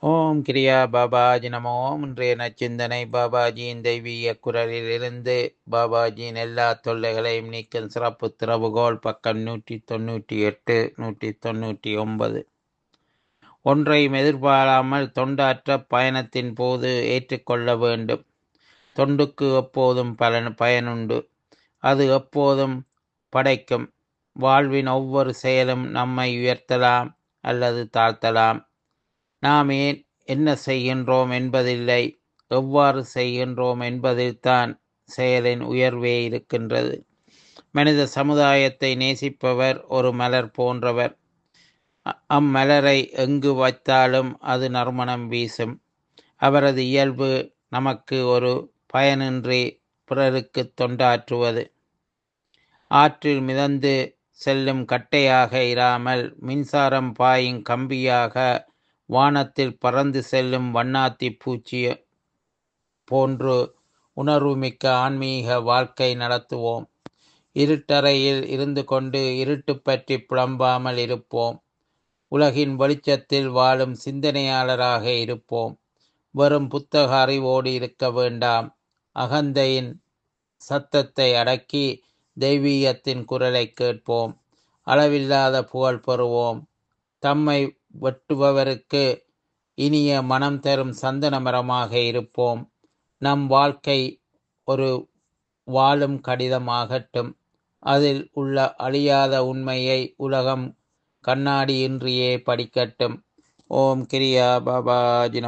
ஓம் கிரியா பாபாஜி நமோ இன்றைய நச்சிந்தனை பாபாஜியின் தெய்வீக குரலிலிருந்து பாபாஜியின் எல்லா தொல்லைகளையும் நீக்கும் சிறப்பு திறவுகோல் பக்கம் நூற்றி தொண்ணூற்றி எட்டு நூற்றி தொண்ணூற்றி ஒன்பது ஒன்றையும் எதிர்பாராமல் தொண்டாற்ற பயணத்தின் போது ஏற்றுக்கொள்ள வேண்டும் தொண்டுக்கு எப்போதும் பலன் பயனுண்டு அது எப்போதும் படைக்கும் வாழ்வின் ஒவ்வொரு செயலும் நம்மை உயர்த்தலாம் அல்லது தாழ்த்தலாம் நாம் ஏன் என்ன செய்கின்றோம் என்பதில்லை எவ்வாறு செய்கின்றோம் என்பதில்தான் செயலின் உயர்வே இருக்கின்றது மனித சமுதாயத்தை நேசிப்பவர் ஒரு மலர் போன்றவர் அ- அம்மலரை எங்கு வைத்தாலும் அது நறுமணம் வீசும் அவரது இயல்பு நமக்கு ஒரு பயனின்றி பிறருக்கு தொண்டாற்றுவது ஆற்றில் மிதந்து செல்லும் கட்டையாக இராமல் மின்சாரம் பாயும் கம்பியாக வானத்தில் பறந்து செல்லும் வண்ணாத்தி பூச்சி போன்று உணர்வுமிக்க ஆன்மீக வாழ்க்கை நடத்துவோம் இருட்டறையில் இருந்து கொண்டு இருட்டு பற்றி புலம்பாமல் இருப்போம் உலகின் வெளிச்சத்தில் வாழும் சிந்தனையாளராக இருப்போம் வெறும் புத்தக அறிவோடு இருக்க வேண்டாம் அகந்தையின் சத்தத்தை அடக்கி தெய்வீகத்தின் குரலை கேட்போம் அளவில்லாத புகழ் பெறுவோம் தம்மை வெட்டுபவருக்கு இனிய மனம் தரும் சந்தன மரமாக இருப்போம் நம் வாழ்க்கை ஒரு வாழும் கடிதமாகட்டும் அதில் உள்ள அழியாத உண்மையை உலகம் கண்ணாடியின்றியே படிக்கட்டும் ஓம் கிரியா பாபாஜி நமோ